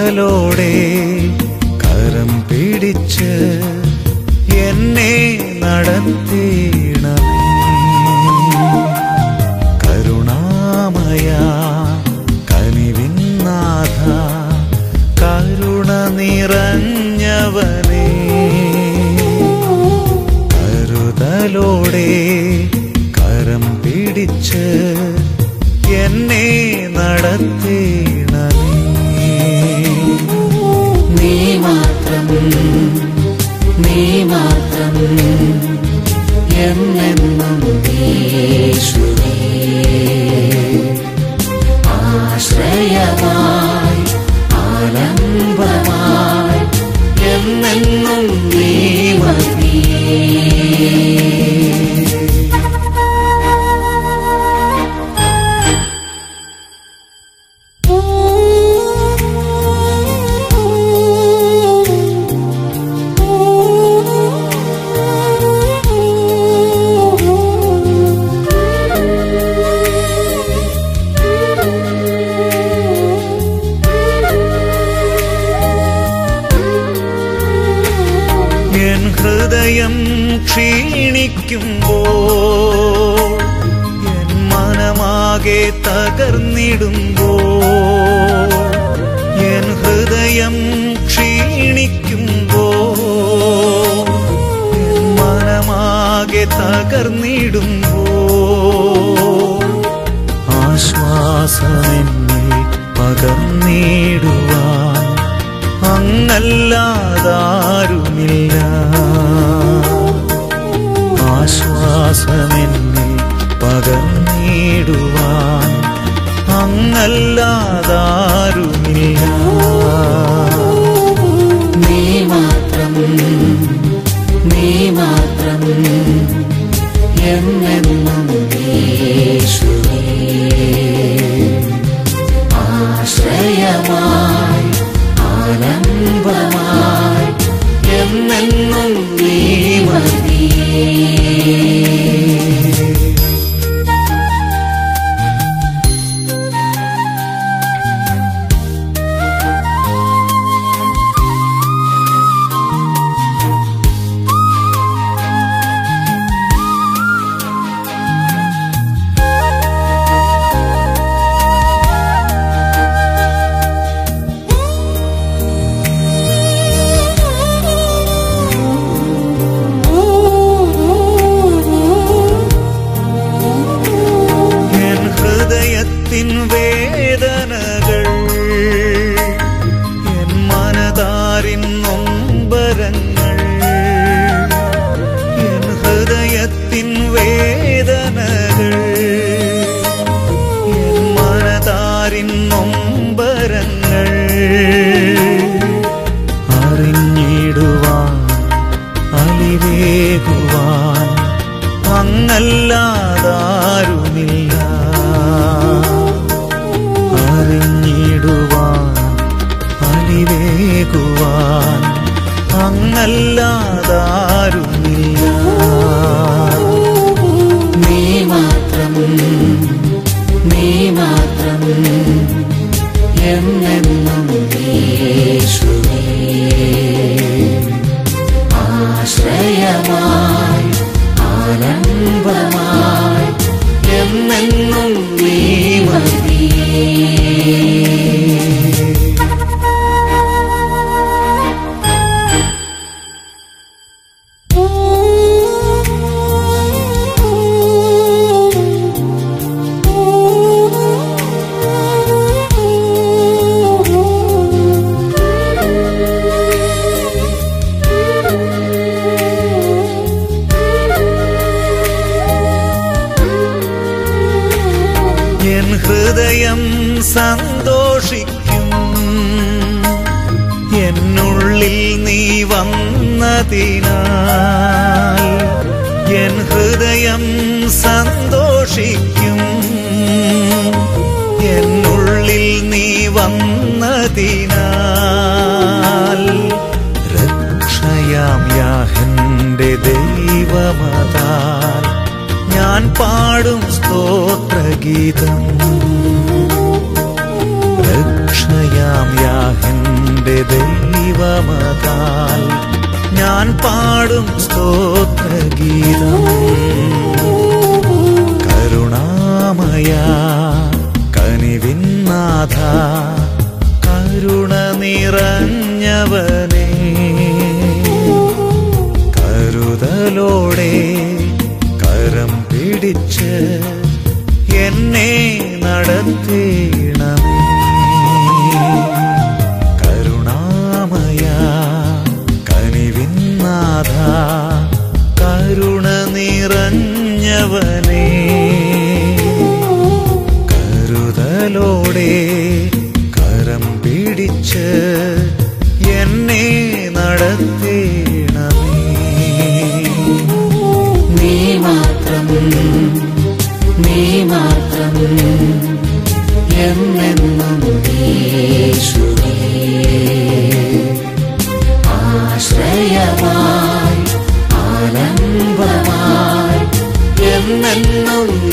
കരുതലോടെ കരം പിടിച്ച് എന്നെ നടത്തിയിണമേ കരുണാമയ കനിവിന്നാഥ കരുണ നിറഞ്ഞവനേ കരുതലോടെ കരം പിടിച്ച് എന്നെ നടത്തിയിണമേ നീ മാത്രം നീ മാത്രം എന്നെന്നും യേശുവേ ആശ്രയമായി ആലംബമായി എന്നെന്നും നീ മതിയേ എൻ ഹൃദയം ക്ഷീണിക്കുമ്പോൾ എൻ മനമാകെ തകർന്നിടുമ്പോൾ എൻ ഹൃദയം ക്ഷീണിക്കുമ്പോൾ എൻ മനമാകെ തകർന്നിടുമ്പോൾ ആശ്വാസമെന്നിൽ പകർന്നിടുവാൻ അങ്ങല്ലാതാരുമില്ല ആശ്വാസമെന്നിൽ പകർന്നിടുവാൻ അങ്ങല്ലാതാരുമില്ല നീ മാത്രം നീ മാത്രം എന്നെന്നും യേശുവേ ആശ്രയമായി ആലംബമായി എന്നെന്നും നീ മതിയേ എൻ ഹൃദയത്തിൻ വേദനകൾ എൻ മനതാരിൻ നൊമ്പരങ്ങൾ എൻ ഹൃദയത്തിൻ വേദനകൾ എൻ മനതാരിൻ നൊമ്പരങ്ങൾ അറിഞ്ഞിടുവാൻ അലിവേകുവാൻ അങ്ങല്ലാതാരുമില്ല അറിഞ്ഞിടുവാൻ അലിവേകുവാൻ അങ്ങല്ലാതാരുമില്ല നീ മാത്രം നീ മാത്രം എന്നെന്നും യേശുവേ ആശ്രയമായി ആലംബമായി എന്നെന്നും നീ മതിയേ എൻ ഹൃദയം സന്തോഷിക്കും എന്നുള്ളിൽ നീ വന്നതിനാൽ എൻ ഹൃദയം സന്തോഷിക്കും എന്നുള്ളിൽ നീ വന്നതിനാൽ രക്ഷയാം യാഹന്റെ ദൈവമതാൽ ഞാൻ പാടും സ്തോത്രഗീതം രക്ഷയാം യാഹന്റെ ദൈവമതാൽ ഞാൻ പാടും സ്തോത്രഗീതം കരുണാമയ കനിവിന്നാഥ കരുണ നിറഞ്ഞവനേ കരുതലോടെ കരം പിടിച്ച് എന്നെ നടത്തേണമേ കരുണാമയ കനിവിന്നാഥ കരുണ നിറഞ്ഞവനേ കരുതലോടെ കരം പിടിച്ച് എന്നെ നടത്തേണമേ നീ മാത്രം നീ മാത്രം എന്നെന്നും യേശുവേ ആശ്രയമായി ആനന്ദമായി എന്നെന്നും